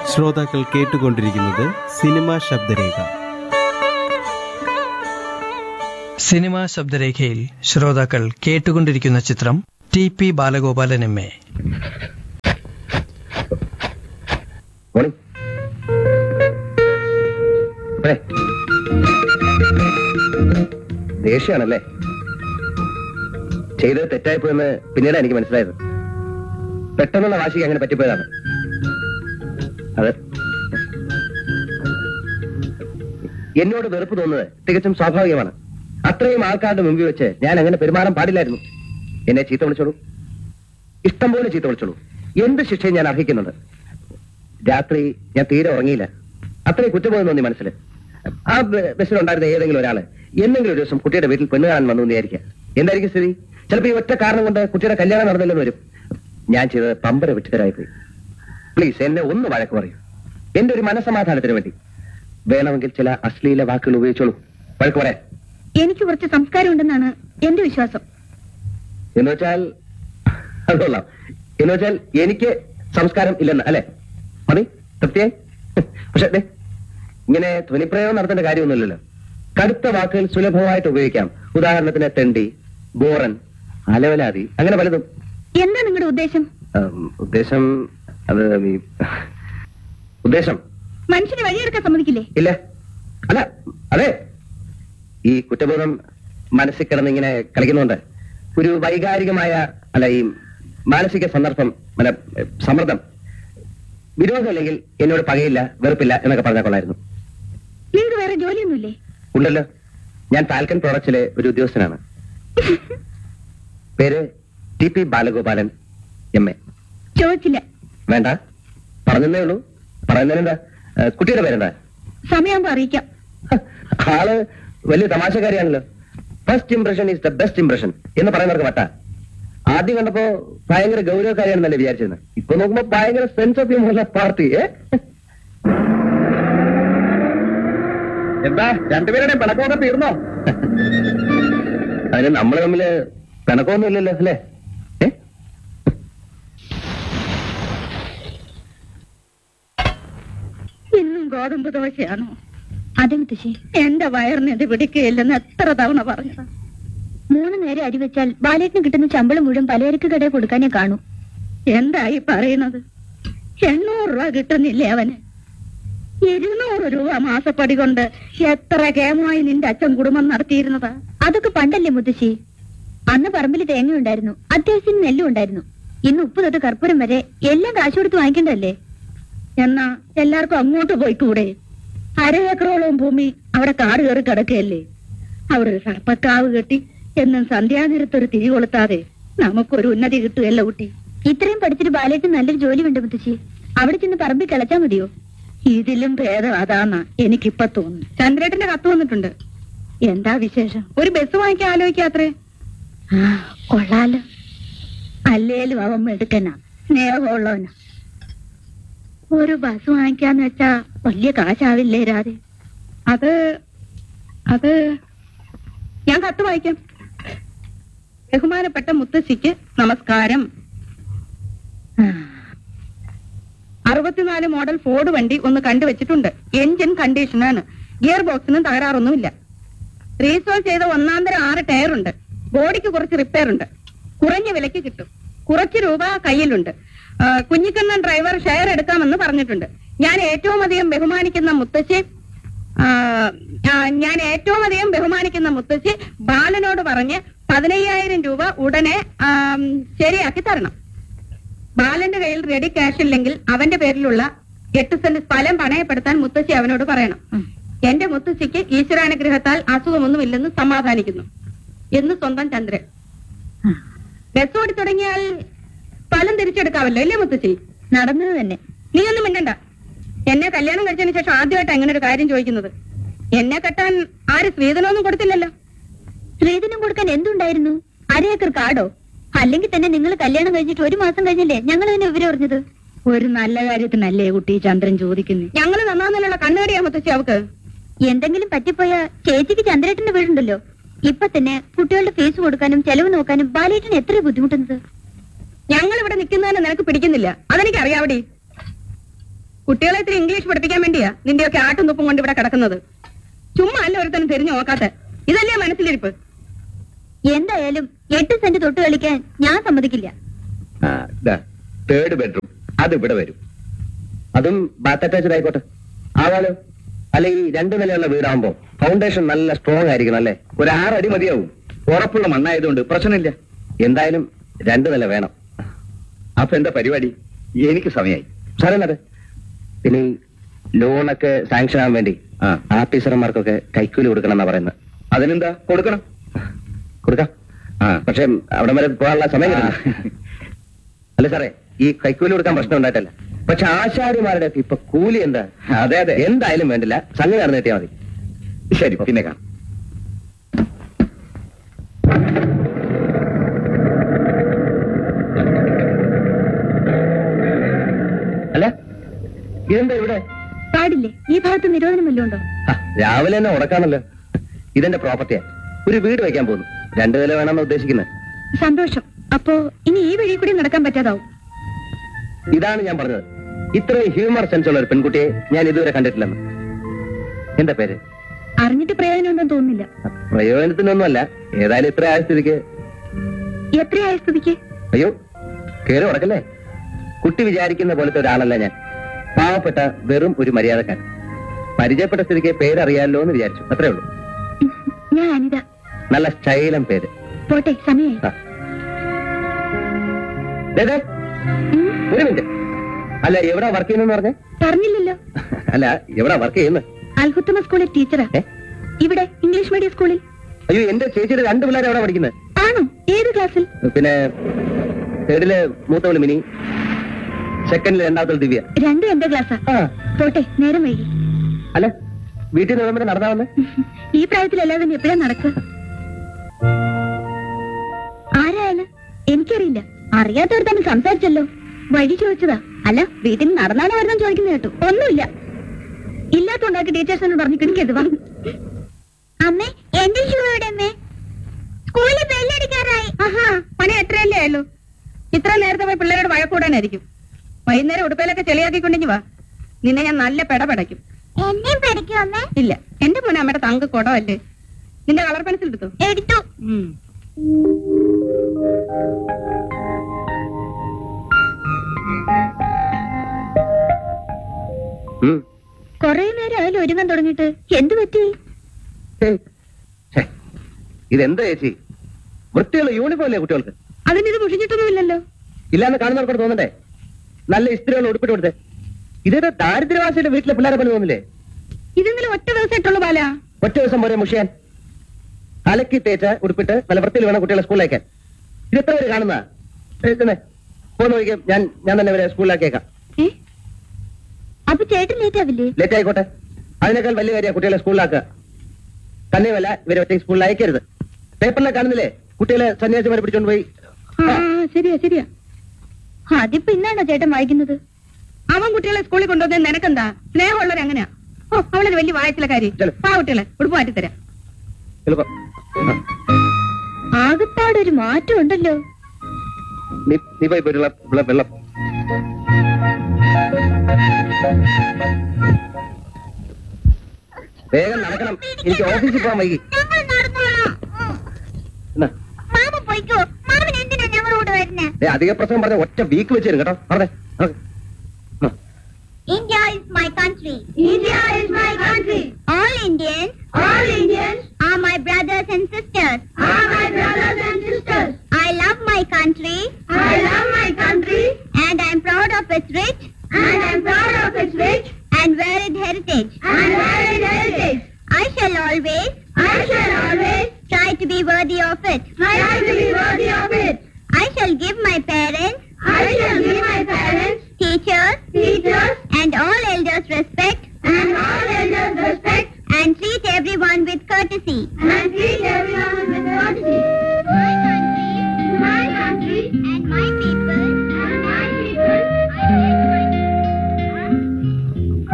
ശ്രോതാക്കൾ കേട്ടുകൊണ്ടിരിക്കുന്നത് cinema ശബ്ദരേഖ cinema ശബ്ദരേഖയിൽ ശ്രോതാക്കൾ കേട്ടുകൊണ്ടിരിക്കുന്ന ചിത്രം T P Balagopalan M A morning ഏ. ദേഷ്യാണല്ലേ ചെയ്തത് തെറ്റായിപ്പോയെന്ന് പിന്നീട് എനിക്ക് മനസ്സിലായത് പെട്ടെന്നുള്ള വാശിക്ക് അങ്ങനെ പറ്റിപ്പോയതാണ് അതെ എന്നോട് വെറുപ്പ് തോന്നുന്നത് തികച്ചും സ്വാഭാവികമാണ് അത്രയും ആൾക്കാരുടെ മുമ്പിൽ വെച്ച് ഞാൻ അങ്ങനെ പെരുമാറാൻ പാടില്ലായിരുന്നു എന്നെ ചീത്ത വിളിച്ചോളൂ ഇഷ്ടം പോലെ ചീത്ത വിളിച്ചോളൂ എന്ത് ശിക്ഷയും ഞാൻ അർഹിക്കുന്നുണ്ട് രാത്രി ഞാൻ തീരെ ഉറങ്ങിയില്ല അത്രയും കുറ്റബോധം തോന്നി മനസ്സിൽ ആ ബ- ബസ്സിലുണ്ടായിരുന്ന ഏതെങ്കിലും ഒരാള് എന്തെങ്കിലും ഒരു ദിവസം കുട്ടിയുടെ വീട്ടിൽ പെണ്ണ് കാണാൻ വന്നു എന്ന് വിചാരിക്കുക എന്തായിരിക്കും സ്ഥിതി ചിലപ്പോൾ ഈ ഒറ്റ കാരണം കൊണ്ട് കുട്ടിയുടെ കല്യാണം നടന്നില്ലെന്ന് വരും ഞാൻ ചെയ്തത് പമ്പര വിട്ടുതരായി പോയി പ്ലീസ് എന്നെ ഒന്ന് വഴക്ക് പറയൂ എന്റെ ഒരു മനസമാധാനത്തിന് വേണ്ടി വേണമെങ്കിൽ ചില അശ്ലീല വാക്കുകൾ ഉപയോഗിച്ചോളൂ വഴക്ക് പറയാൻ എനിക്ക് കുറച്ച് സംസ്കാരം ഉണ്ടെന്നാണ് എന്റെ വിശ്വാസം എന്ന് വെച്ചാൽ അത് കൊള്ളാം എന്ന് വെച്ചാൽ എനിക്ക് സംസ്കാരം ഇല്ലെന്ന് അല്ലെ മതി തൃപ്തിയായി പക്ഷെ ദേ, ഇങ്ങനെ ധ്വനിപ്രയോഗം നടത്തേണ്ട കാര്യമൊന്നുമില്ലല്ലോ കടുത്ത വാക്കുകൾ സുലഭമായിട്ട് ഉപയോഗിക്കാം ഉദാഹരണത്തിന് തെണ്ടി ബോറൻ അലവലാതി അങ്ങനെ പലതും എന്താ നിങ്ങളുടെ ഉദ്ദേശം ഉം, ഉദ്ദേശം അത് ഈ ഉദ്ദേശം മനുഷ്യന് വഴിയെടുക്കാൻ സമ്മതിക്കില്ലേ ഇല്ല അല്ല അതെ ഈ കുറ്റബോധം മനസ്സിൽ കിടന്ന് ഇങ്ങനെ കളിക്കുന്നുണ്ട് ഒരു വൈകാരികമായ അല്ല ഈ മാനസിക സന്ദർഭം അല്ല എ, സമ്മർദ്ദം വിരോധമില്ലെങ്കിൽ എന്നോട് പകയില്ല വെറുപ്പില്ല എന്നൊക്കെ പറഞ്ഞാൽ കൊള്ളായിരുന്നു നിങ്ങൾക്ക് വേറെ ജോലിയൊന്നുമില്ലേ ഉണ്ടല്ലോ ഞാൻ ഫാൽക്കൺ പ്രോഡക്ട്സിലെ ഒരു ഉദ്യോഗസ്ഥനാണ് പേര് T P Balagopalan M A ചോദിച്ചില്ല വേണ്ട പറഞ്ഞതേ ഉള്ളൂ പറയുന്നതിനെന്താ ഏ, കുട്ടിയുടെ പേരെന്താ സമയമാകുമ്പോ അറിയിക്കാം ആള് വലിയ തമാശക്കാരിയാണല്ലോ first impression is the best impression എന്ന് പറയുന്നവർക്ക് വട്ട ആദ്യം കണ്ടപ്പോ ഭയങ്കര ഗൗരവക്കാരിയാണെന്നല്ലേ വിചാരിച്ചിരുന്നത് ഇപ്പൊ നോക്കുമ്പോ ഭയങ്കര സെൻസ് ഓഫ് ഹ്യൂമറുള്ള പാർട്ടി ഏ എന്താ രണ്ടുപേരുടെയും പിണക്കമൊക്കെ തീർന്നോ അതിന് നമ്മൾ തമ്മില് പിണക്കമൊന്നും ഇല്ലല്ലോ അല്ലേ ഏ ഇന്നും ഗോതമ്പ് ദോശയാണോ അതെ മുത്തശ്ശി എന്റെ വയറിന് ഇത് പിടിക്കുകയില്ലെന്ന് എത്ര തവണ പറഞ്ഞതാ മൂന്ന് നേരം അരി വെച്ചാൽ ബാലേട്ടിന് കിട്ടുന്ന ശമ്പളം മുഴുവൻ പലചരക്ക് കടയിൽ കൊടുക്കാനേ കാണൂ എന്തായി പറയണത് എണ്ണൂറ് രൂപ കിട്ടുന്നില്ലേ അവന് ഇരുന്നൂറ് രൂപ മാസപ്പടി കൊണ്ട് എത്ര കേമമായി നിന്റെ അച്ഛൻ കുടുംബം നടത്തിയിരുന്നതാ അതൊക്കെ പണ്ടല്ലേ മുത്തശ്ശി അന്ന് പറമ്പിൽ തേങ്ങ ഉണ്ടായിരുന്നു അത്യാവശ്യം നെല്ലും ഉണ്ടായിരുന്നു ഇന്ന് ഉപ്പ് തൊട്ട് കർപ്പൂരം വരെ എല്ലാം കാശ് കൊടുത്ത് വാങ്ങിക്കണ്ടല്ലേ എന്നാ എല്ലാവർക്കും അങ്ങോട്ട് പോയിക്കൂടെ അര ഏക്കറോളം ഭൂമി അവിടെ കാട് കയറി കിടക്കുകയല്ലേ അവിടെ ഒരു സർപ്പക്കാവ് കെട്ടി എന്നും സന്ധ്യാനേരത്ത് ഒരു തിരി കൊളുത്താതെ നമുക്കൊരു ഉന്നതി കിട്ടുകയല്ല കുട്ടി ഇത്രയും പഠിച്ചിട്ട് ബാലേട്ട് നല്ലൊരു ജോലി ഉണ്ട് മുത്തശ്ശി അവിടെ ചെന്ന് പറമ്പിൽ കിളച്ചാ മതിയോ ഇതിലും ഭേദം അതാന്നാ എനിക്കിപ്പൊ തോന്നുന്നു ചന്ദ്രേട്ടന്റെ കത്ത് വന്നിട്ടുണ്ട് എന്താ വിശേഷം ഒരു ബസ് വാങ്ങിക്കാൻ ആലോചിക്കാത്രേ ആ കൊള്ളാലോ അല്ലേലും അവൻ എടുക്കനാ സ്നേഹമുള്ളവനാ ഒരു ബസ് വാങ്ങിക്കാന്ന് വെച്ചാ വലിയ കാശാവില്ലേ രാധെ അത് അത് ഞാൻ കത്ത് വായിക്കാം ബഹുമാനപ്പെട്ട മുത്തശ്ശിക്ക് നമസ്കാരം അറുപത്തിനാല് മോഡൽ ഫോർഡ് വണ്ടി ഒന്ന് കണ്ടുവച്ചിട്ടുണ്ട് എഞ്ചിൻ കണ്ടീഷനാണ് ഗിയർ ബോക്സിനും തകരാറൊന്നുമില്ല റീസ്റ്റോർ ചെയ്ത ഒന്നാന്തരം ആറ് ടയറുണ്ട് ബോഡിക്ക് കുറച്ച് റിപ്പയർ ഉണ്ട് കുറഞ്ഞ വിലയ്ക്ക് കിട്ടും കുറച്ച് രൂപ കയ്യിലുണ്ട് ആ, കുഞ്ഞിക്കണ്ണൻ ഡ്രൈവർ ഷെയർ എടുക്കാമെന്ന് പറഞ്ഞിട്ടുണ്ട് ഞാൻ ഏറ്റവും അധികം ബഹുമാനിക്കുന്ന മുത്തശ്ശി ആ, ആ, ഞാൻ ഏറ്റവും അധികം ബഹുമാനിക്കുന്ന മുത്തശ്ശി ബാലനോട് പറഞ്ഞ് പതിനയ്യായിരം രൂപ ഉടനെ ആം, ശരിയാക്കി തരണം ബാലന്റെ കയ്യിൽ റെഡി ക്യാഷ് ഇല്ലെങ്കിൽ അവന്റെ പേരിലുള്ള എട്ട് സെന്റ് സ്ഥലം പണയപ്പെടുത്താൻ മുത്തശ്ശി അവനോട് പറയണം എന്റെ മുത്തശ്ശിക്ക് ഈശ്വരാനുഗ്രഹത്താൽ അസുഖമൊന്നുമില്ലെന്ന് സമാധാനിക്കുന്നു എന്ന് സ്വന്തം ചന്ദ്രൻ ബസ് ഓടി തുടങ്ങിയാൽ സ്ഥലം തിരിച്ചെടുക്കാമല്ലോ ഇല്ലേ മുത്തശ്ശി നടന്നത് തന്നെ നീ ഒന്നും മിണ്ടണ്ട എന്നെ കല്യാണം കഴിച്ചതിന് ശേഷം ആദ്യമായിട്ട് അങ്ങനെ ഒരു കാര്യം ചോദിക്കുന്നത് എന്നെ കെട്ടാൻ ആര് സ്ത്രീധനമൊന്നും കൊടുത്തില്ലല്ലോ സ്ത്രീധനം കൊടുക്കാൻ എന്തുണ്ടായിരുന്നു അരേക്കർ കാടോ അല്ലെങ്കിൽ തന്നെ നിങ്ങൾ കല്യാണം കഴിഞ്ഞിട്ട് ഒരു മാസം കഴിഞ്ഞല്ലേ ഞങ്ങൾ തന്നെ വിവരം അറിഞ്ഞത് ഒരു നല്ല കാര്യത്തിനല്ലേ കുട്ടി ചന്ദ്രൻ ചോദിക്കുന്നു ഞങ്ങൾ നന്നാന്നല്ലുള്ള കണ്ണുകടിയാ മുത്തശ്ശി അവക്ക് എന്തെങ്കിലും പറ്റിപ്പോയ ചേച്ചിക്ക് ചന്ദ്രേട്ടന്റെ വീടുണ്ടല്ലോ ഇപ്പൊ തന്നെ കുട്ടികളുടെ ഫീസ് കൊടുക്കാനും ചെലവ് നോക്കാനും ബാലേട്ടന് എത്ര ബുദ്ധിമുട്ടുന്നത് ഞങ്ങൾ ഇവിടെ നിൽക്കുന്നതിന് നിനക്ക് പിടിക്കുന്നില്ല അതെനിക്ക് അറിയാവടി കുട്ടികളെ ഇത്തിരി ഇംഗ്ലീഷ് പഠിപ്പിക്കാൻ വേണ്ടിയാ നിന്റെയൊക്കെ ആട്ടും തുപ്പും കൊണ്ട് ഇവിടെ കിടക്കുന്നത് ചുമ്മാ അല്ല ഒരുത്തനും തിരിഞ്ഞു നോക്കാത്ത ഇതല്ലേ മനസ്സിലിരിപ്പ് എന്തായാലും എട്ട് സെന്റ് തൊട്ട് കളിക്കാൻ ഞാൻ സമ്മതിക്കില്ല തേർഡ് ബെഡ്റൂം അത് ഇവിടെ വരും അതും ബാത്ത് അറ്റാച്ച്ഡ് ആയിക്കോട്ടെ ആവാലോ അല്ലെങ്കിൽ രണ്ടു നിലയുള്ള വീടാകുമ്പോ ഫൗണ്ടേഷൻ നല്ല സ്ട്രോങ് ആയിരിക്കണം അല്ലേ ഒരു ആറടി മതിയാവും ഉറപ്പുള്ള മണ്ണായതുകൊണ്ട് പ്രശ്നമില്ല എന്തായാലും രണ്ടു നില വേണം അപ്പൊ എന്താ പരിപാടി എനിക്ക് സമയമായി സാറേ പിന്നെ ഈ ലോണൊക്കെ സാങ്ഷൻ ആവാൻ വേണ്ടി ആഫീസർമാർക്കൊക്കെ കൈക്കൂലി കൊടുക്കണം എന്നാ പറയുന്നത് അതിനെന്താ കൊടുക്കണം കൊടുക്കാം പക്ഷെ അവിടെ വരെ പോകാനുള്ള സമയം കിട്ടില്ല. അല്ല സാറേ ഈ കൈക്കൂലി കൊടുക്കാൻ പ്രശ്നം ഉണ്ടായിട്ടല്ല പക്ഷെ ആശാരിമാരുടെ ഒക്കെ ഇപ്പൊ കൂലി എന്താ അതെ അതെ എന്തായാലും വേണ്ടില്ല സംഗതി നടന്നു കിട്ടിയാൽ മതി ശരി പിന്നെ കാണാം അല്ല ഇതെന്താ ഇവിടെ പാടില്ലേ ഈ ഭാഗത്ത് നിരോധനം വല്ലതും ഉണ്ടോ ആ, രാവിലെ തന്നെ ഉടക്കാണല്ലോ ഇതെന്റെ പ്രോപ്പർട്ടിയാ ഒരു വീട് വെക്കാൻ പോകുന്നു രണ്ടു നില വേണമെന്ന് ഉദ്ദേശിക്കുന്നത് സന്തോഷം അപ്പോ ഇനി ഈ വഴി കൂടി നടക്കാൻ പറ്റാതാവും ഇതാണ് ഞാൻ പറഞ്ഞത് ഇത്രയും ഹ്യൂമർ സെൻസ് ഉള്ള ഒരു പെൺകുട്ടിയെ ഞാൻ ഇതുവരെ കണ്ടിട്ടില്ലെന്ന് എന്താ പേര് അറിഞ്ഞിട്ട് പ്രയോജനം ഉണ്ടെന്ന് തോന്നുന്നില്ല പ്രയോജനത്തിനൊന്നുമല്ല ഏതായാലും ഇത്ര ആയ സ്ഥിതിക്ക് എത്രയായ സ്ഥിതിക്ക് അയ്യോ കേറി ഉടക്കല്ലേ കുട്ടി വിചാരിക്കുന്ന പോലത്തെ ഒരാളല്ല ഞാൻ പാവപ്പെട്ട വെറും ഒരു മര്യാദക്കാരൻ പരിചയപ്പെട്ട സ്ഥിതിക്ക് പേരറിയാലോ എന്ന് വിചാരിച്ചു അത്രേ ഉള്ളൂ ഞാൻ അനിത നല്ല സ്റ്റൈലം പേര് പോട്ടെ സമയായി ആ. ദേ, ദേ, ഒരു മിനിറ്റ് അല്ല എവിടാ വർക്ക് ചെയ്യുന്നെന്ന് പറഞ്ഞേ പറഞ്ഞില്ലല്ലോ അല്ല എവിടാ വർക്ക് ചെയ്യുന്നത് അൽഹുത്തമ സ്കൂളിൽ ടീച്ചറാ ഏ? ഇവിടെ ഇംഗ്ലീഷ് മീഡിയം സ്കൂളിൽ അയ്യോ എന്റെ ചേച്ചിയുടെ രണ്ട് പിള്ളേർ എവിടെ പഠിക്കുന്നത് ആണോ ഏത് ക്ലാസ്സിൽ പിന്നെ തേർഡില് മൂത്തവള് മിനി സെക്കൻഡില് രണ്ടാമത്തെ ദിവ്യ രണ്ടും എന്റെ ക്ലാസ്സാ ആ പോട്ടെ നേരം വൈകി അല്ല വീട്ടിൽ നിന്ന് വന്നിട്ട് നടന്നാ വന്ന് ഈ പ്രായത്തിലല്ലാതെ ഇനി എപ്പോഴാ നടക്കുക ആരായാലും എനിക്കറിയില്ല അറിയാത്തവർ തമ്മിൽ സംസാരിച്ചല്ലോ വഴി ചോദിച്ചതാ അല്ല വീട്ടിൽ നിന്ന് നടന്നാണോ വരുന്ന ചോദിക്കുന്ന കേട്ടു ഒന്നുമില്ല ഇല്ലാത്തോണ്ടാക്കി ടീച്ചേഴ്സിനോട് പറഞ്ഞു കിണിക്കരുത് വാ അമ്മേ എന്റെ ഷൂ എവിടെ അമ്മേ സ്കൂളിൽ ബെല്ലടിക്കാറായി ആഹാ പണി എത്രയല്ലേ ആയുള്ളൂ ഇത്ര നേരത്തെ പോയി പിള്ളേരോട് വഴക്കൂടാനായിരിക്കും വൈകുന്നേരം ഉടുപ്പയിലൊക്കെ ചെളിയാക്കിക്കൊണ്ടെങ്കി വാ നിന്നെ ഞാൻ നല്ല പെട പടയ്ക്കും എന്നെയും പഠിക്കും അമ്മേ ഇല്ല എന്റെ മോനെ അമ്മയുടെ തങ്ക കുടമല്ലേ നിന്റെ കളർ പെൻസിൽ എടുത്തു എടുത്തു ഉം. കൊറേ നേരം ആയാലും ഒരുങ്ങാൻ തുടങ്ങിയിട്ട് എന്ത് പറ്റി ഹേയ്. ഛേ, ഇതെന്താ ചേച്ചി വൃത്തിയുള്ള യൂണിഫോം അല്ലേ കുട്ടികൾക്ക് അതിന് ഇത് മുഷിഞ്ഞിട്ടൊന്നുമില്ലല്ലോ ഇല്ലാന്ന് കാണുന്നവർക്ക് തോന്നണ്ടേ നല്ല ഇസ്ത്രീയുള്ള ഉടുപ്പിട്ട് കൊടുത്തേ ഇതേ ദാരിദ്ര്യവാസിയുടെ വീട്ടിലെ പിള്ളേരെ പോലെ തോന്നില്ലേ ഇതിന്നലെ ഒറ്റ ദിവസമായിട്ടുള്ളൂ ബാല ഒറ്റ ദിവസം പോരെ മുഷിയാൻ അലക്കി തേച്ച് ഉടുപ്പിട്ട് നല്ല വൃത്തിയിൽ വേണം കുട്ടികളെ സ്കൂളിലേക്കാൻ ഇത് എത്ര പേര് കാണുന്ന പോന്ന് നോക്കിയാൽ ഞാൻ ഞാൻ തന്നെ ഇവരെ സ്കൂളിലാക്കിയേക്കാം ഏ? അപ്പൊ ചേട്ടൻ ലേറ്റ് ആവില്ലേ ലേറ്റ് ആയിക്കോട്ടെ അതിനേക്കാൾ വലിയ കാര്യം കുട്ടികളെ സ്കൂളിലാക്കുക തന്നെയുമല്ല ഇവരെ ഒറ്റ സ്കൂളിൽ അയക്കരുത് പേപ്പറിലെ കാണുന്നില്ലേ കുട്ടികളെ സന്യാസിമാരെ പിടിച്ചോണ്ട് പോയി ആ ശരിയാ ശരിയാ അതിപ്പോ ഇന്നാണോ ചേട്ടൻ വായിക്കുന്നത് അവൻ കുട്ടികളെ സ്കൂളിൽ കൊണ്ടുവന്നത് നിനക്കെന്താ സ്നേഹമുള്ളവർ എങ്ങനെയാ ഓ അവളൊരു വലിയ വായച്ചിലെ കാര്യം ചെലു. ആ കുട്ടികളെ ഉടുപ്പ് മാറ്റിത്തരാം എളുപ്പം ആ. ആകപ്പാടൊരു മാറ്റം ഉണ്ടല്ലോ നീ നീ പോയി പോയിട്ടുള്ള വെള്ളം വെള്ളം വേഗം നടക്കണം എനിക്ക് ഓഫീസിൽ പോകാൻ വൈകി എന്നാ, മാമ പോയിക്കോ മാമൻ എന്തിനാ ഞങ്ങളോട് വരുന്നേ ദേ, അധിക പ്രസംഗം പറഞ്ഞ ഒറ്റ വീക്ക് വെച്ച് തരും കേട്ടോ പറഞ്ഞേ നടക്ക്. ആ. India is my country. India is my country. All Indians. All Indians are my brothers and sisters. Are my brothers and sisters. I love my country. I love my country. And I'm proud of its rich. And I'm proud of its rich. And varied heritage. And varied heritage. I shall always. I shall always try to be worthy of it. Try to be worthy of it. I shall give my parents. I shall give my parents. Teachers. Teachers. And all elders respect. And all elders respect. And treat everyone with courtesy. And treat everyone